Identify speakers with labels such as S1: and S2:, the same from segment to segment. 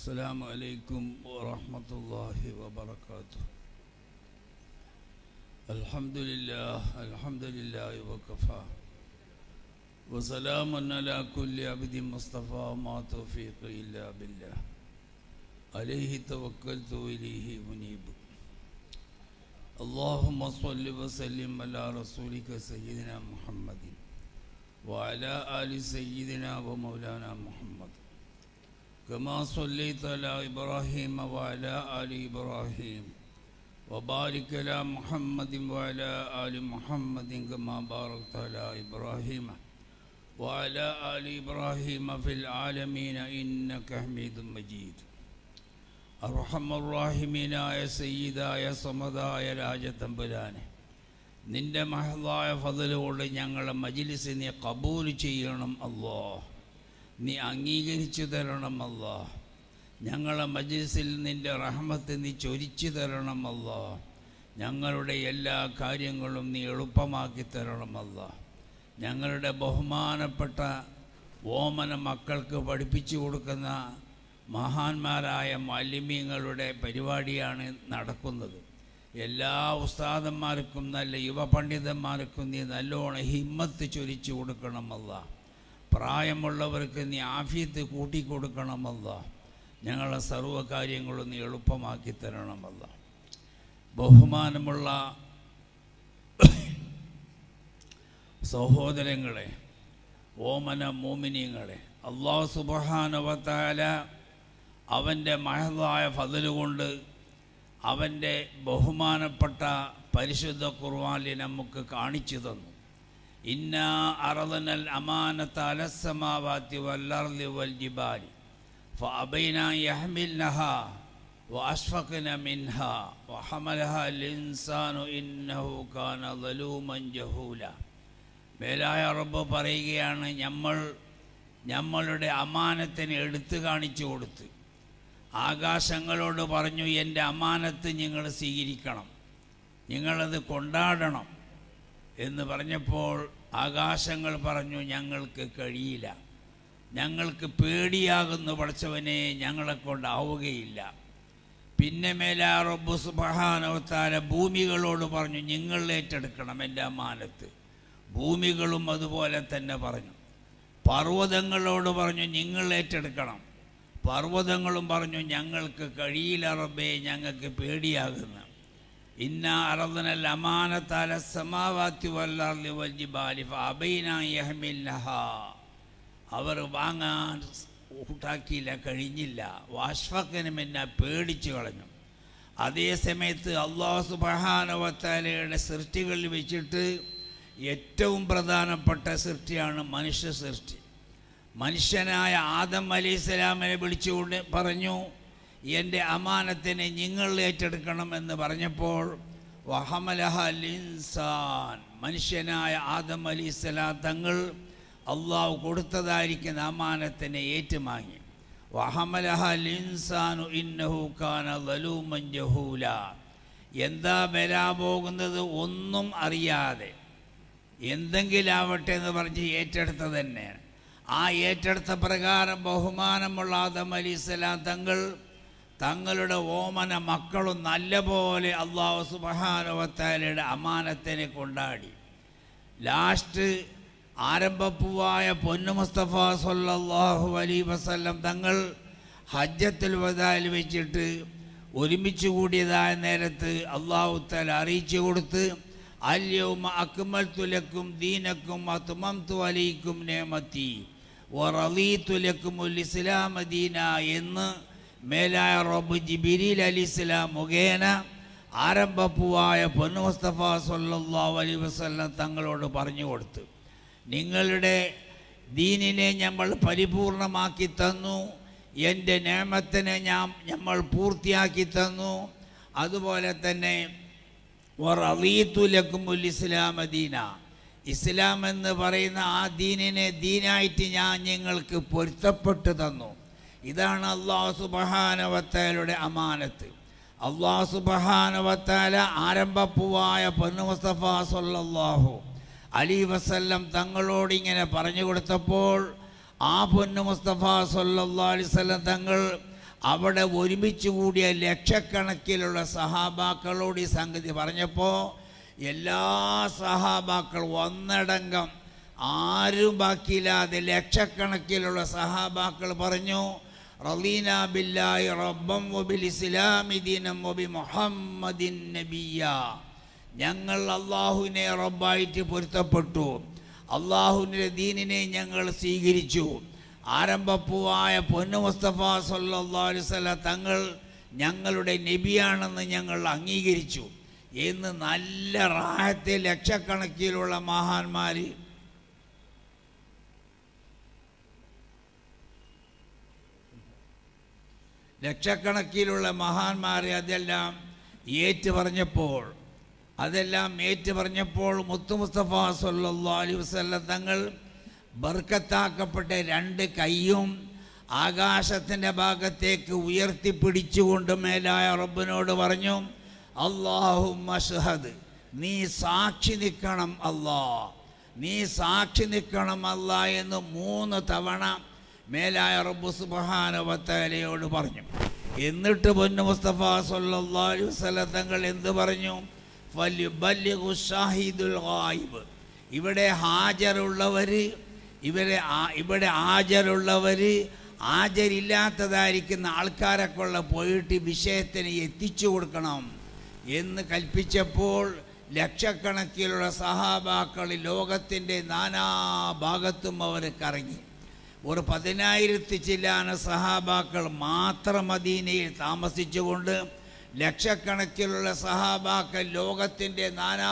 S1: السلام عليكم ورحمة الله وبركاته الحمد لله الحمد لله وكفى وسلام على كل عبد مصطفى ما توفيق إلا بالله عليه توكلت إليه منيب اللهم صل وسلم على رسولك سيدنا محمد وعلى آل سيدنا ومولانا محمد كما صليت على إبراهيم وعلى آل إبراهيم وبارك على محمد وعلى آل محمد كما باركت على إبراهيم وعلى آل إبراهيم في العالمين إنك حميد مجيد അർഹമറാഹിമീനായ സയ്യിദായ സമതായ രാജതമ്പുരാനെ നിന്റെ മഹദായ ഫതലുകൊണ്ട് ഞങ്ങളെ മജിലിസ് നീ കബൂൽ ചെയ്യണം അല്ലോ നീ അംഗീകരിച്ചു തരണം അല്ലോ ഞങ്ങളെ മജിലിസിൽ നിന്റെ റഹമത്ത് നീ ചൊരിച്ചു തരണം അല്ലോ ഞങ്ങളുടെ എല്ലാ കാര്യങ്ങളും നീ എളുപ്പമാക്കി തരണമല്ല ഞങ്ങളുടെ ബഹുമാനപ്പെട്ട ഓമന മക്കൾക്ക് പഠിപ്പിച്ചു കൊടുക്കുന്ന മഹാന്മാരായ മാലിന്യങ്ങളുടെ പരിപാടിയാണ് നടക്കുന്നത് എല്ലാ ഉസ്താദന്മാർക്കും നല്ല യുവപണ്ഡിതന്മാർക്കും നീ നല്ലോണം ഹിമ്മത്ത് ചൊരിച്ചു കൊടുക്കണമല്ല പ്രായമുള്ളവർക്ക് നീ ആഫിയത്ത് കൂട്ടിക്കൊടുക്കണമല്ല ഞങ്ങളെ സർവ്വ കാര്യങ്ങളും നീ എളുപ്പമാക്കി തരണമല്ല ബഹുമാനമുള്ള സഹോദരങ്ങളെ ഓമന മോമിനിയങ്ങളെ അള്ളാഹു സുബഹാനവത്താല അവൻ്റെ മഹതായ ഫതലുകൊണ്ട് അവൻ്റെ ബഹുമാനപ്പെട്ട പരിശുദ്ധ കുർവാലി നമുക്ക് കാണിച്ചു തന്നു ഇന്ന അറദനൽ അമാനത്ത അലസമാവാത്തി വല്ലർലി വൽ ജിബാലി فأبينا يحملنها وأشفقن منها وحملها الإنسان إنه كان ظلوما جهولا മേലായ റബ്ബ് പറയുകയാണ് നമ്മൾ നമ്മളുടെ അമാനത്തിനെ എടുത്തു കാണിച്ചു കൊടുത്ത് ആകാശങ്ങളോട് പറഞ്ഞു എൻ്റെ അമാനത്ത് നിങ്ങൾ സ്വീകരിക്കണം നിങ്ങളത് കൊണ്ടാടണം എന്ന് പറഞ്ഞപ്പോൾ ആകാശങ്ങൾ പറഞ്ഞു ഞങ്ങൾക്ക് കഴിയില്ല ഞങ്ങൾക്ക് പേടിയാകുന്നു പഠിച്ചവനെ ഞങ്ങളെ കൊണ്ടാവുകയില്ല പിന്നെ മേലാ റബ്ബു സുബഹാനവത്താല ഭൂമികളോട് പറഞ്ഞു നിങ്ങൾ ഏറ്റെടുക്കണം എൻ്റെ അമാനത്ത് ഭൂമികളും അതുപോലെ തന്നെ പറഞ്ഞു പർവ്വതങ്ങളോട് പറഞ്ഞു നിങ്ങൾ ഏറ്റെടുക്കണം പർവ്വതങ്ങളും പറഞ്ഞു ഞങ്ങൾക്ക് കഴിയില്ല റബ്ബേ ഞങ്ങൾക്ക് പേടിയാകുന്നു ഇന്ന അറദനൽ അമാനത്താല സമാവാത്തി വല്ലാർലി വൽജിബാലി അബൈന യഹമില്ലഹ അവർ വാങ്ങാൻ കൂട്ടാക്കിയില്ല കഴിഞ്ഞില്ല വാഷ്ഫക്കനും എന്നെ പേടിച്ചു കളഞ്ഞു അതേ സമയത്ത് അള്ളാഹു സുബഹാനവത്താലയുടെ സൃഷ്ടികളിൽ വെച്ചിട്ട് ഏറ്റവും പ്രധാനപ്പെട്ട സൃഷ്ടിയാണ് മനുഷ്യ സൃഷ്ടി മനുഷ്യനായ ആദം അലി ഇസ്ലാമിനെ വിളിച്ചുകൊണ്ട് പറഞ്ഞു എൻ്റെ അമാനത്തിനെ നിങ്ങൾ ഏറ്റെടുക്കണം എന്ന് പറഞ്ഞപ്പോൾ വഹമലഹ ഇൻസാൻ മനുഷ്യനായ ആദം അലി ഇസ്ലാം തങ്ങൾ അള്ളാഹു കൊടുത്തതായിരിക്കുന്ന അമാനത്തിനെ ഏറ്റുമാങ്ങി വഹമലഹ ഇൻസാനു ഇന്നഹു കാന ലലൂമൻ ജഹൂല എന്താ വരാ പോകുന്നത് ഒന്നും അറിയാതെ എന്തെങ്കിലും ആവട്ടെ എന്ന് പറഞ്ഞ് ഏറ്റെടുത്തത് തന്നെയാണ് ആ ഏറ്റെടുത്ത പ്രകാരം ബഹുമാനമുള്ള ആദം അലി ഇസ്ലാം തങ്ങൾ തങ്ങളുടെ ഓമന മക്കളും നല്ലപോലെ അള്ളാഹു സുബഹാനുവത്താലയുടെ അമാനത്തിനെ കൊണ്ടാടി ലാസ്റ്റ് ആരംഭപ്പൂവായ പൊന്നു മുസ്തഫ സല്ലാഹു അലി വസല്ലം തങ്ങൾ ഹജ്ജത്തുൽ വദാൽ വെച്ചിട്ട് ഒരുമിച്ച് കൂടിയതായ നേരത്ത് അള്ളാഹു താല അറിയിച്ചു കൊടുത്ത് അല്യവും അക്മൽത്തുലക്കും ദീനക്കും അത്മംതു അലൈക്കും നേമത്തി വറലീത്തുലക്കും ഇസ്ലാം ദീന എന്ന് മേലായ റബ്ബ് ജിബിരിൽ അലി ഇസ്ലാം മുഖേന ആരംഭപ്പൂവായ പൊന്നു മുസ്തഫ സല്ലാ അലൈ വസ്ലം തങ്ങളോട് പറഞ്ഞു കൊടുത്തു നിങ്ങളുടെ ദീനിനെ നമ്മൾ പരിപൂർണമാക്കി തന്നു എൻ്റെ നേമത്തിനെ ഞാൻ നമ്മൾ പൂർത്തിയാക്കി തന്നു അതുപോലെ തന്നെ വറീത്തുലക്കുമുൽ ഇസ്ലാം ദീന ഇസ്ലാം എന്ന് പറയുന്ന ആ ദീനിനെ ദീനായിട്ട് ഞാൻ നിങ്ങൾക്ക് പൊരുത്തപ്പെട്ടു തന്നു ഇതാണ് അള്ളാഹു സുബഹാനവത്താലയുടെ അമാനത്ത് അള്ളാഹു സുബഹാനവത്താല ആരംഭപ്പൂവായ പൊന്നു മുസ്തഫ സല്ലാഹു അലി വസല്ലം തങ്ങളോട് ഇങ്ങനെ പറഞ്ഞു കൊടുത്തപ്പോൾ ആ പൊന്നു മുസ്തഫ സല്ലാ അലിസ്ലം തങ്ങൾ അവിടെ ഒരുമിച്ച് കൂടിയ ലക്ഷക്കണക്കിലുള്ള സഹാബാക്കളോട് ഈ സംഗതി പറഞ്ഞപ്പോൾ എല്ലാ സഹാബാക്കളും ഒന്നടങ്കം ആരും ബാക്കിയില്ലാതെ ലക്ഷക്കണക്കിലുള്ള സഹാബാക്കൾ പറഞ്ഞു റലീന ബില്ലാഹി റബ്ബം വബിൽ ഇസ്ലാമി ദീനം വബി മുഹമ്മദിൻ നബിയ ഞങ്ങൾ അള്ളാഹുവിനെ റബ്ബായിട്ട് പൊരുത്തപ്പെട്ടു അള്ളാഹുവിൻ്റെ ദീനിനെ ഞങ്ങൾ സ്വീകരിച്ചു ആരംഭപ്പൂവായ പൊന്നു മുസ്തഫ സല്ലല്ലാഹു അലൈഹി വസല്ലം തങ്ങൾ ഞങ്ങളുടെ നബിയാണെന്ന് ഞങ്ങൾ അംഗീകരിച്ചു എന്ന് നല്ല റാഹത്തെ ലക്ഷക്കണക്കിലുള്ള മഹാന്മാർ ലക്ഷക്കണക്കിലുള്ള മഹാന്മാരെ അതെല്ലാം ഏറ്റു പറഞ്ഞപ്പോൾ അതെല്ലാം ഏറ്റു പറഞ്ഞപ്പോൾ മുത്തു മുസ്തഫ സല്ലല്ലാഹു അലൈഹി വസല്ലം തങ്ങൾ ബർക്കത്താക്കപ്പെട്ട രണ്ട് കൈയും ആകാശത്തിൻ്റെ ഭാഗത്തേക്ക് ഉയർത്തിപ്പിടിച്ചുകൊണ്ട് മേലായ റബ്ബിനോട് പറഞ്ഞു അള്ളാഹു മഷഹദ് നീ സാക്ഷി നിൽക്കണം അല്ലാ നീ സാക്ഷി നിൽക്കണം അല്ല എന്ന് മൂന്ന് തവണ മേലായ റബ്ബു സുബഹാനവത്തലയോട് പറഞ്ഞു എന്നിട്ട് പൊന്നു മുസ്തഫ സല്ലല്ലാഹു അലൈഹി വസല്ലം തങ്ങൾ എന്ത് പറഞ്ഞു ഫല്യുബല്ലിഗു ഷാഹിദുൽ ഗായിബ് ഇവിടെ ഹാജരുള്ളവർ ഇവരെ ആ- ഇവിടെ ഹാജരുള്ളവർ ഹാജരില്ലാത്തതായിരിക്കുന്ന ആൾക്കാരൊക്കെ പോയിട്ട് വിഷയത്തിന് എത്തിച്ചു കൊടുക്കണം എന്ന് കൽപ്പിച്ചപ്പോൾ ലക്ഷക്കണക്കിലുള്ള സഹാബാക്കൾ ലോകത്തിൻ്റെ നാനാഭാഗത്തും അവർ കറങ്ങി ഒരു പതിനായിരത്തി ചില്ലാന സഹാബാക്കൾ മാത്രം മദീനയിൽ താമസിച്ചുകൊണ്ട് ലക്ഷക്കണക്കിലുള്ള സഹാബാക്കൾ ലോകത്തിൻ്റെ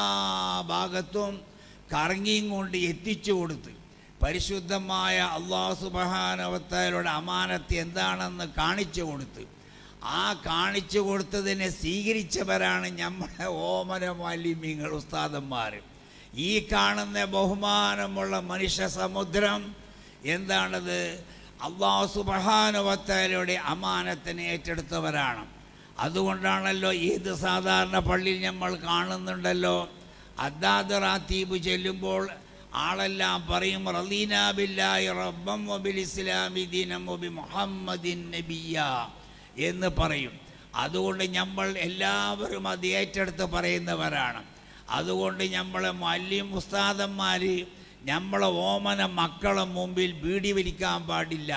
S1: നാനാഭാഗത്തും കറങ്ങിയും കൊണ്ട് എത്തിച്ചു കൊടുത്ത് പരിശുദ്ധമായ അള്ളാഹു സുബഹാനവത്താരുടെ അമാനത്ത് എന്താണെന്ന് കാണിച്ചു കൊടുത്ത് ആ കാണിച്ചു കൊടുത്തതിനെ സ്വീകരിച്ചവരാണ് നമ്മുടെ ഓമന മാലിന്യങ്ങൾ ഉസ്താദന്മാർ ഈ കാണുന്ന ബഹുമാനമുള്ള മനുഷ്യ സമുദ്രം എന്താണത് അള്ളാഹു സുബഹാനുവത്തയുടെ അമാനത്തിനെ ഏറ്റെടുത്തവരാണ് അതുകൊണ്ടാണല്ലോ ഏത് സാധാരണ പള്ളിയിൽ നമ്മൾ കാണുന്നുണ്ടല്ലോ അദ്ദാദ് റാത്തീബ് ചെല്ലുമ്പോൾ ആളെല്ലാം പറയും റലീന ബില്ലാഹി റബ്ബം വബിൽ ഇസ്ലാമി ദീനം വബി മുഹമ്മദിൻ നബിയ എന്ന് പറയും അതുകൊണ്ട് നമ്മൾ എല്ലാവരും അത് ഏറ്റെടുത്ത് പറയുന്നവരാണ് അതുകൊണ്ട് നമ്മളെ മല്യം ഉസ്താദന്മാർ നമ്മളെ ഓമന മക്കളെ മുമ്പിൽ ബീഡി വലിക്കാൻ പാടില്ല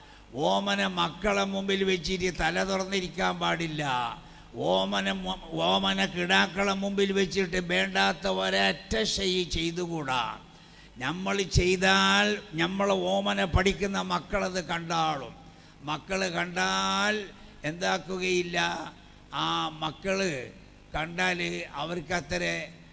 S1: ഓമന മക്കളെ മുമ്പിൽ വെച്ചിട്ട് തല തുറന്നിരിക്കാൻ പാടില്ല ഓമന മു- ഓമന കിടാക്കളെ മുമ്പിൽ വെച്ചിട്ട് വേണ്ടാത്ത ഒരൊറ്റ ശൈ ചെയ്തുകൂടാ നമ്മൾ ചെയ്താൽ നമ്മൾ ഓമന പഠിക്കുന്ന മക്കളത് കണ്ടാളും മക്കൾ കണ്ടാൽ എന്താക്കുകയില്ല ആ മക്കൾ കണ്ടാൽ അവർക്ക് അത്ര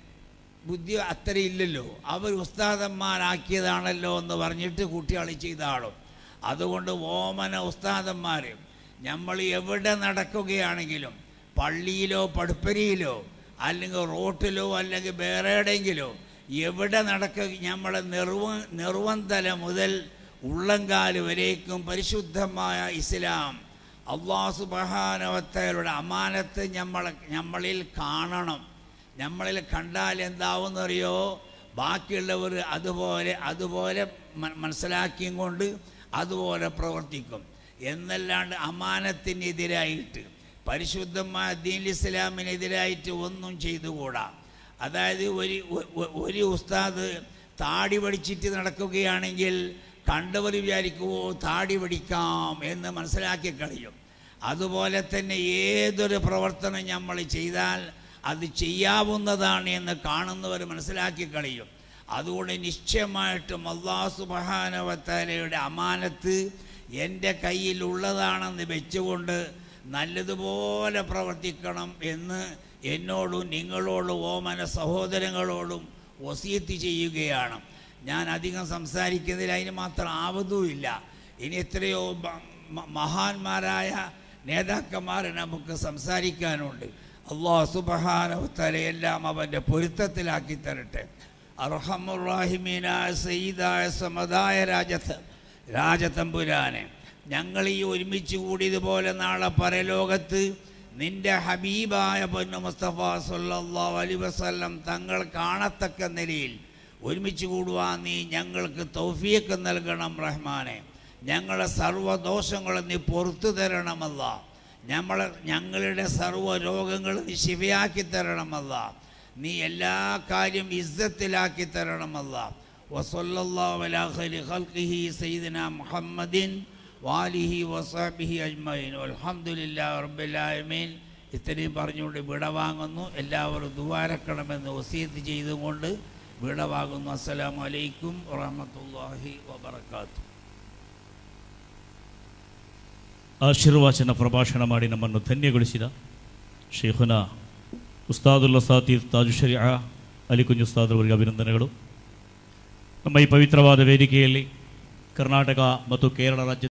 S1: ബുദ്ധി അത്ര ഇല്ലല്ലോ അവർ ഉസ്താദന്മാരാക്കിയതാണല്ലോ എന്ന് പറഞ്ഞിട്ട് കുട്ടികൾ ചെയ്താളും അതുകൊണ്ട് ഓമന ഉസ്താദന്മാർ നമ്മൾ എവിടെ നടക്കുകയാണെങ്കിലും പള്ളിയിലോ പടുപ്പരിയിലോ അല്ലെങ്കിൽ റോട്ടിലോ അല്ലെങ്കിൽ വേറെ എവിടെയെങ്കിലോ എവിടെ നടക്കുക നമ്മളെ നെറുവ നെറുവന്തല മുതൽ ഉള്ളങ്കാല് വരേക്കും പരിശുദ്ധമായ ഇസ്ലാം അള്ളാഹു സുബഹാനവത്തയുടെ അമാനത്ത് നമ്മൾ നമ്മളിൽ കാണണം നമ്മളിൽ കണ്ടാൽ എന്താവുമെന്നറിയോ ബാക്കിയുള്ളവർ അതുപോലെ അതുപോലെ മ- മനസ്സിലാക്കിയും കൊണ്ട് അതുപോലെ പ്രവർത്തിക്കും എന്നല്ലാണ്ട് അമാനത്തിനെതിരായിട്ട് പരിശുദ്ധമായ ദീൻ ഇസ്ലാമിനെതിരായിട്ട് ഒന്നും ചെയ്തുകൂടാ അതായത് ഒരു ഒ- ഒരു ഉസ്താദ് താടി പഠിച്ചിട്ട് നടക്കുകയാണെങ്കിൽ കണ്ടവർ വിചാരിക്കുമോ താടി പഠിക്കാം എന്ന് മനസ്സിലാക്കി കഴിയും അതുപോലെ തന്നെ ഏതൊരു പ്രവർത്തനം നമ്മൾ ചെയ്താൽ അത് ചെയ്യാവുന്നതാണ് എന്ന് കാണുന്നവർ മനസ്സിലാക്കി കഴിയും അതുകൊണ്ട് നിശ്ചയമായിട്ടും അള്ളാഹു സുബഹാനവത്താലയുടെ അമാനത്ത് എൻ്റെ കയ്യിൽ ഉള്ളതാണെന്ന് വെച്ചുകൊണ്ട് നല്ലതുപോലെ പ്രവർത്തിക്കണം എന്ന് എന്നോടും നിങ്ങളോടും ഓമന സഹോദരങ്ങളോടും വസീത്ത് ചെയ്യുകയാണ് ഞാൻ അധികം സംസാരിക്കുന്നതിൽ അതിന് മാത്രം ആവതുമില്ല ഇനി എത്രയോ മ- മ- മഹാന്മാരായ നേതാക്കന്മാർ നമുക്ക് സംസാരിക്കാനുണ്ട് അള്ളാഹു സുബഹാനവത്തലയെല്ലാം അവൻ്റെ പൊരുത്തത്തിലാക്കി തരട്ടെ അർഹമുറാഹിമീനായ സയ്യിദായ സമതായ രാജത്ത് രാജതമ്പുരാനെ ഞങ്ങൾ ഈ ഒരുമിച്ച് കൂടിയതുപോലെ നാളെ പരലോകത്ത് നിന്റെ ഹബീബായ പൊന്നു മുസ്തഫ സല്ലല്ലാഹു അലൈഹി വസല്ലം തങ്ങൾ കാണത്തക്ക നിലയിൽ ഒരുമിച്ച് കൂടുവാൻ നീ ഞങ്ങൾക്ക് തൗഫീഖ് നൽകണം റഹ്മാനെ ഞങ്ങളെ സർവ്വദോഷങ്ങളും നീ പുറത്തു തരണമല്ല നമ്മളെ ഞങ്ങളുടെ സർവ്വ രോഗങ്ങളും നീ ശിവയാക്കി തരണമല്ല നീ എല്ലാ കാര്യം ഇസ്സത്തിലാക്കി തരണമല്ല വസല്ലല്ലാഹു അലാ ഖൈരി ഖൽഖിഹി സയ്യിദിന മുഹമ്മദിൻ വാലിഹി വസാബിഹി അജ്മൈൻ അൽഹംദുലില്ലാഹി റബ്ബിൽ ആലമീൻ ഇത്രയും പറഞ്ഞുകൊണ്ട് വിട വാങ്ങുന്നു എല്ലാവരും ദുവാരക്കണമെന്ന് വസീത്ത് ചെയ്തുകൊണ്ട് വിട വാങ്ങുന്നു അസ്സലാമു അലൈക്കും വറഹ്മത്തുള്ളാഹി ವಬರಕಾತು
S2: ಆಶೀರ್ವಾಚನ ಪ್ರಭಾಷಣ ಮಾಡಿ ನಮ್ಮನ್ನು ಧನ್ಯಗೊಳಿಸಿದ ಶೇಖುನ ಉಸ್ತಾದುಲ್ಲ ಸಾತೀರ್ ತಾಜು ಶರಿಯಾ ಅಲಿಕುಂಜ್ ಉಸ್ತಾದರವರಿಗೆ ಅಭಿನಂದನೆಗಳು ನಮ್ಮ ಈ ಪವಿತ್ರವಾದ ವೇದಿಕೆಯಲ್ಲಿ ಕರ್ನಾಟಕ ಮತ್ತು ಕೇರಳ ರಾಜ್ಯ